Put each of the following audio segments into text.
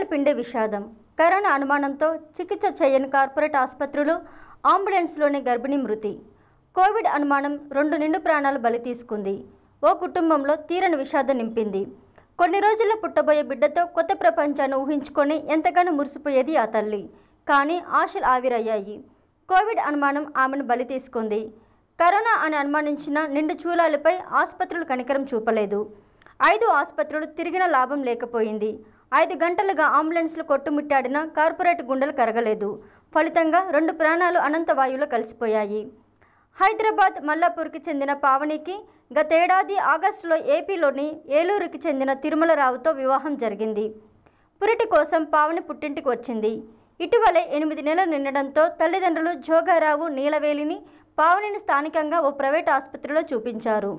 పిండే విషాదం కరోనా అనుమానంతో చికిత్స చేయని కార్పొరేట్ ఆసుపత్రులు అంబులెన్స్లోని గర్భిణీ మృతి కోవిడ్ అనుమానం రెండు నిండు ప్రాణాలు బలి తీసుకుంది ఓ కుటుంబంలో తీరని విషాదం నింపింది కొన్ని రోజుల్లో పుట్టబోయే బిడ్డతో కొత్త ప్రపంచాన్ని ఊహించుకొని ఎంతగానో మురిసిపోయేది ఆ తల్లి కానీ ఆశలు ఆవిరయ్యాయి కోవిడ్ అనుమానం ఆమెను బలి తీసుకుంది కరోనా అని అనుమానించిన నిండు చూలాలపై ఆసుపత్రులు కనికరం చూపలేదు ఐదు ఆసుపత్రులు తిరిగిన లాభం లేకపోయింది ఐదు గంటలుగా అంబులెన్స్లు కొట్టుముట్టాడిన కార్పొరేట్ గుండెలు కరగలేదు ఫలితంగా రెండు ప్రాణాలు అనంత వాయువులో కలిసిపోయాయి హైదరాబాద్ మల్లాపూర్కి చెందిన పావనికి గతేడాది ఆగస్టులో ఏపీలోని ఏలూరుకి చెందిన తిరుమలరావుతో వివాహం జరిగింది పురిటి కోసం పావని పుట్టింటికి వచ్చింది ఇటీవలే ఎనిమిది నెలలు నిండడంతో తల్లిదండ్రులు జోగారావు నీలవేలిని పావనిని స్థానికంగా ఓ ప్రైవేట్ ఆసుపత్రిలో చూపించారు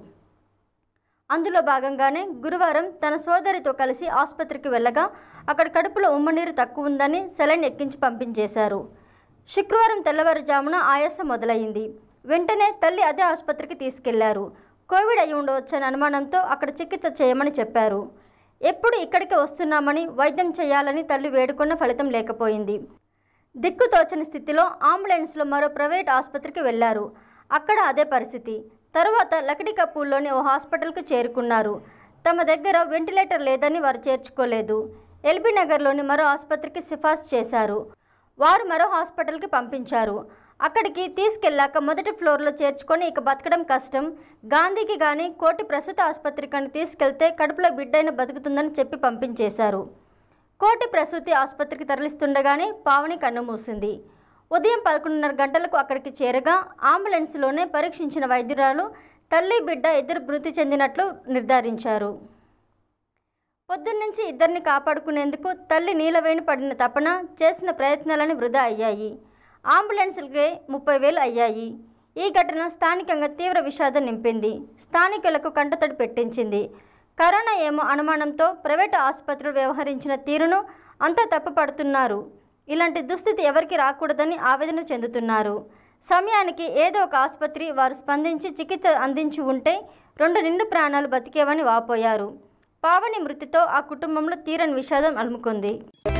అందులో భాగంగానే గురువారం తన సోదరితో కలిసి ఆసుపత్రికి వెళ్ళగా అక్కడ కడుపులో ఉమ్మనీరు తక్కువ ఉందని సెలైన్ ఎక్కించి పంపించేశారు శుక్రవారం తెల్లవారుజామున ఆయాసం మొదలైంది వెంటనే తల్లి అదే ఆసుపత్రికి తీసుకెళ్లారు కోవిడ్ అయి ఉండవచ్చని అనుమానంతో అక్కడ చికిత్స చేయమని చెప్పారు ఎప్పుడు ఇక్కడికి వస్తున్నామని వైద్యం చేయాలని తల్లి వేడుకున్న ఫలితం లేకపోయింది దిక్కుతోచని స్థితిలో అంబులెన్స్లో మరో ప్రైవేట్ ఆసుపత్రికి వెళ్లారు అక్కడ అదే పరిస్థితి తర్వాత లకడికపూల్లోని ఓ హాస్పిటల్కు చేరుకున్నారు తమ దగ్గర వెంటిలేటర్ లేదని వారు చేర్చుకోలేదు ఎల్బీ నగర్లోని మరో ఆసుపత్రికి సిఫార్సు చేశారు వారు మరో హాస్పిటల్కి పంపించారు అక్కడికి తీసుకెళ్ళాక మొదటి ఫ్లోర్లో చేర్చుకొని ఇక బతకడం కష్టం గాంధీకి కానీ కోటి ప్రసూత ఆసుపత్రికి కానీ తీసుకెళ్తే కడుపులో బిడ్డైన బతుకుతుందని చెప్పి పంపించేశారు కోటి ప్రసూతి ఆసుపత్రికి తరలిస్తుండగానే పావని కన్నుమూసింది ఉదయం పదకొండున్నర గంటలకు అక్కడికి చేరగా అంబులెన్స్లోనే పరీక్షించిన వైద్యురాలు తల్లి బిడ్డ ఇద్దరు మృతి చెందినట్లు నిర్ధారించారు పొద్దున్నుంచి ఇద్దరిని కాపాడుకునేందుకు తల్లి నీలవేణి పడిన తపన చేసిన ప్రయత్నాలని వృధా అయ్యాయి అంబులెన్సులకే ముప్పై వేలు అయ్యాయి ఈ ఘటన స్థానికంగా తీవ్ర విషాదం నింపింది స్థానికులకు కంటతడి పెట్టించింది కరోనా ఏమో అనుమానంతో ప్రైవేటు ఆసుపత్రులు వ్యవహరించిన తీరును అంతా తప్పుపడుతున్నారు ఇలాంటి దుస్థితి ఎవరికి రాకూడదని ఆవేదన చెందుతున్నారు సమయానికి ఏదో ఒక ఆసుపత్రి వారు స్పందించి చికిత్స అందించి ఉంటే రెండు నిండు ప్రాణాలు బతికేవని వాపోయారు పావని మృతితో ఆ కుటుంబంలో తీరని విషాదం అలుముకుంది